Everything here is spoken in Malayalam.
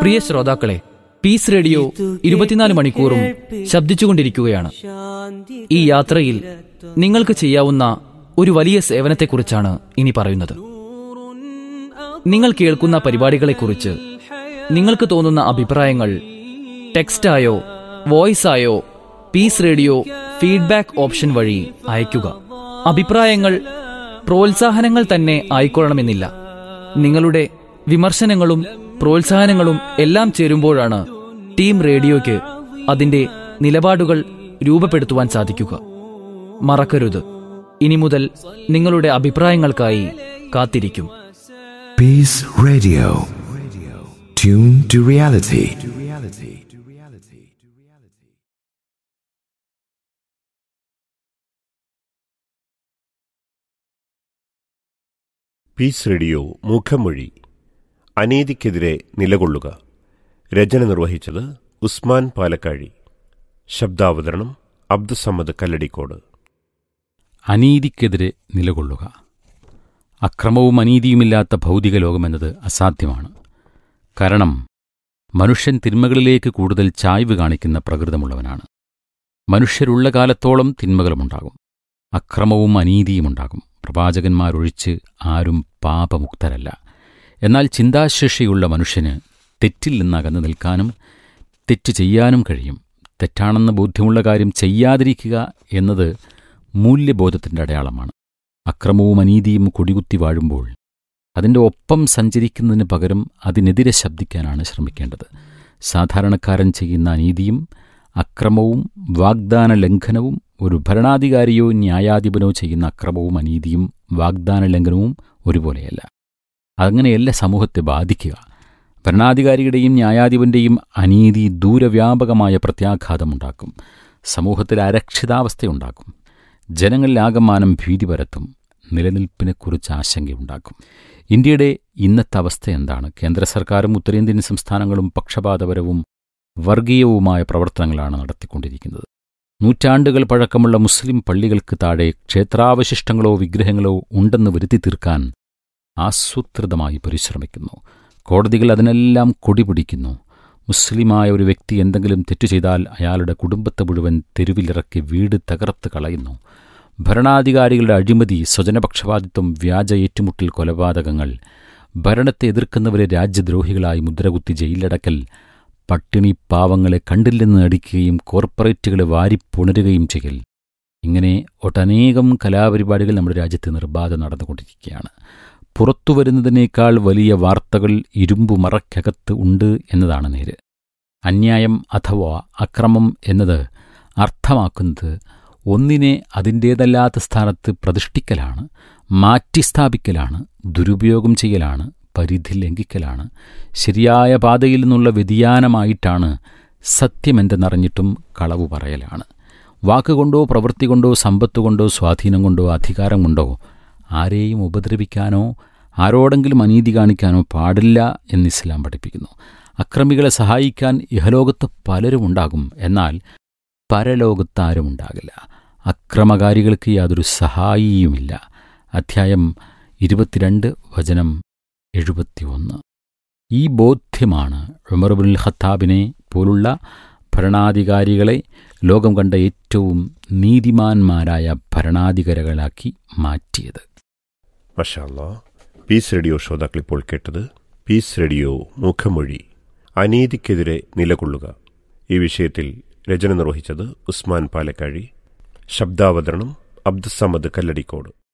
പ്രിയ ശ്രോതാക്കളെ പീസ് റേഡിയോ ഇരുപത്തിനാല് മണിക്കൂറും ശബ്ദിച്ചുകൊണ്ടിരിക്കുകയാണ് ഈ യാത്രയിൽ നിങ്ങൾക്ക് ചെയ്യാവുന്ന ഒരു വലിയ സേവനത്തെക്കുറിച്ചാണ് ഇനി പറയുന്നത് നിങ്ങൾ കേൾക്കുന്ന പരിപാടികളെക്കുറിച്ച് നിങ്ങൾക്ക് തോന്നുന്ന അഭിപ്രായങ്ങൾ ടെക്സ്റ്റായോ വോയിസായോ പീസ് റേഡിയോ ഫീഡ്ബാക്ക് ഓപ്ഷൻ വഴി അയയ്ക്കുക അഭിപ്രായങ്ങൾ പ്രോത്സാഹനങ്ങൾ തന്നെ ആയിക്കൊള്ളണമെന്നില്ല നിങ്ങളുടെ വിമർശനങ്ങളും പ്രോത്സാഹനങ്ങളും എല്ലാം ചേരുമ്പോഴാണ് ടീം റേഡിയോയ്ക്ക് അതിന്റെ നിലപാടുകൾ രൂപപ്പെടുത്തുവാൻ സാധിക്കുക മറക്കരുത് ഇനി മുതൽ നിങ്ങളുടെ അഭിപ്രായങ്ങൾക്കായി കാത്തിരിക്കും Peace Radio. Tune to reality. Peace radio മുഖമൊഴി അനീതിക്കെതിരെ നിലകൊള്ളുക രചന നിർവഹിച്ചത് ഉസ്മാൻ പാലക്കാഴി ശബ്ദാവതരണം അബ്ദുസമ്മദ് കല്ലടിക്കോട് അനീതിക്കെതിരെ നിലകൊള്ളുക അക്രമവും അനീതിയുമില്ലാത്ത ഭൗതിക ലോകമെന്നത് അസാധ്യമാണ് കാരണം മനുഷ്യൻ തിന്മകളിലേക്ക് കൂടുതൽ ചായ്വ് കാണിക്കുന്ന പ്രകൃതമുള്ളവനാണ് മനുഷ്യരുള്ള കാലത്തോളം തിന്മകളുമുണ്ടാകും അക്രമവും അനീതിയുമുണ്ടാകും പ്രവാചകന്മാരൊഴിച്ച് ആരും പാപമുക്തരല്ല എന്നാൽ ചിന്താശേഷിയുള്ള മനുഷ്യന് തെറ്റിൽ നിന്ന് അകന്നു നിൽക്കാനും തെറ്റ് ചെയ്യാനും കഴിയും തെറ്റാണെന്ന് ബോധ്യമുള്ള കാര്യം ചെയ്യാതിരിക്കുക എന്നത് മൂല്യബോധത്തിൻ്റെ അടയാളമാണ് അക്രമവും അനീതിയും കൊടികുത്തി വാഴുമ്പോൾ അതിൻ്റെ ഒപ്പം സഞ്ചരിക്കുന്നതിന് പകരം അതിനെതിരെ ശബ്ദിക്കാനാണ് ശ്രമിക്കേണ്ടത് സാധാരണക്കാരൻ ചെയ്യുന്ന അനീതിയും അക്രമവും വാഗ്ദാന ലംഘനവും ഒരു ഭരണാധികാരിയോ ന്യായാധിപനോ ചെയ്യുന്ന അക്രമവും അനീതിയും വാഗ്ദാന ലംഘനവും ഒരുപോലെയല്ല അങ്ങനെയല്ല സമൂഹത്തെ ബാധിക്കുക ഭരണാധികാരിയുടെയും ന്യായാധിപന്റെയും അനീതി ദൂരവ്യാപകമായ പ്രത്യാഘാതമുണ്ടാക്കും സമൂഹത്തിൽ അരക്ഷിതാവസ്ഥയുണ്ടാക്കും ജനങ്ങളിലാകമാനം ഭീതി പരത്തും നിലനിൽപ്പിനെക്കുറിച്ച് ആശങ്കയുണ്ടാക്കും ഇന്ത്യയുടെ ഇന്നത്തെ അവസ്ഥ എന്താണ് കേന്ദ്ര സർക്കാരും ഉത്തരേന്ത്യൻ സംസ്ഥാനങ്ങളും പക്ഷപാതപരവും വർഗീയവുമായ പ്രവർത്തനങ്ങളാണ് നടത്തിക്കൊണ്ടിരിക്കുന്നത് നൂറ്റാണ്ടുകൾ പഴക്കമുള്ള മുസ്ലിം പള്ളികൾക്ക് താഴെ ക്ഷേത്രാവശിഷ്ടങ്ങളോ വിഗ്രഹങ്ങളോ ഉണ്ടെന്ന് വരുത്തി തീർക്കാൻ ആസൂത്രിതമായി പരിശ്രമിക്കുന്നു കോടതികൾ അതിനെല്ലാം കൊടിപിടിക്കുന്നു മുസ്ലിമായ ഒരു വ്യക്തി എന്തെങ്കിലും തെറ്റു ചെയ്താൽ അയാളുടെ കുടുംബത്തെ മുഴുവൻ തെരുവിലിറക്കി വീട് തകർത്ത് കളയുന്നു ഭരണാധികാരികളുടെ അഴിമതി സ്വജനപക്ഷപാതിത്വം വ്യാജ ഏറ്റുമുട്ടൽ കൊലപാതകങ്ങൾ ഭരണത്തെ എതിർക്കുന്നവരെ രാജ്യദ്രോഹികളായി മുദ്രകുത്തി ജയിലടക്കൽ പട്ടിണി പാവങ്ങളെ കണ്ടില്ലെന്ന് നടിക്കുകയും കോർപ്പറേറ്റുകളെ വാരിപ്പുണരുകയും ചെയ്യൽ ഇങ്ങനെ ഒട്ടനേകം കലാപരിപാടികൾ നമ്മുടെ രാജ്യത്ത് നിർബാധ നടന്നുകൊണ്ടിരിക്കുകയാണ് പുറത്തു വരുന്നതിനേക്കാൾ വലിയ വാർത്തകൾ ഇരുമ്പു മറയ്ക്കകത്ത് ഉണ്ട് എന്നതാണ് നേര് അന്യായം അഥവാ അക്രമം എന്നത് അർത്ഥമാക്കുന്നത് ഒന്നിനെ അതിൻ്റേതല്ലാത്ത സ്ഥാനത്ത് പ്രതിഷ്ഠിക്കലാണ് മാറ്റിസ്ഥാപിക്കലാണ് ദുരുപയോഗം ചെയ്യലാണ് പരിധി ലംഘിക്കലാണ് ശരിയായ പാതയിൽ നിന്നുള്ള വ്യതിയാനമായിട്ടാണ് സത്യമെന്തെന്നറിഞ്ഞിട്ടും കളവ് പറയലാണ് വാക്കുകൊണ്ടോ പ്രവൃത്തി കൊണ്ടോ സമ്പത്ത് കൊണ്ടോ സ്വാധീനം കൊണ്ടോ അധികാരം കൊണ്ടോ ആരെയും ഉപദ്രവിക്കാനോ ആരോടെങ്കിലും അനീതി കാണിക്കാനോ പാടില്ല എന്ന് ഇസ്ലാം പഠിപ്പിക്കുന്നു അക്രമികളെ സഹായിക്കാൻ ഇഹലോകത്ത് പലരും ഉണ്ടാകും എന്നാൽ പരലോകത്ത് ആരും ഉണ്ടാകില്ല അക്രമകാരികൾക്ക് യാതൊരു സഹായിയുമില്ല അധ്യായം ഇരുപത്തിരണ്ട് വചനം എഴുപത്തിയൊന്ന് ഈ ബോധ്യമാണ് ഉമർബുൽ ഖത്താബിനെ പോലുള്ള ഭരണാധികാരികളെ ലോകം കണ്ട ഏറ്റവും നീതിമാന്മാരായ ഭരണാധികാരികളാക്കി മാറ്റിയത് മഷാല്ല പീസ് റേഡിയോ ശ്രോതാക്കൾ ഇപ്പോൾ കേട്ടത് പീസ് റേഡിയോ മുഖമൊഴി അനീതിക്കെതിരെ നിലകൊള്ളുക ഈ വിഷയത്തിൽ രചന നിർവഹിച്ചത് ഉസ്മാൻ പാലക്കാഴി ശബ്ദാവതരണം അബ്ദുസമ്മദ് കല്ലടിക്കോട്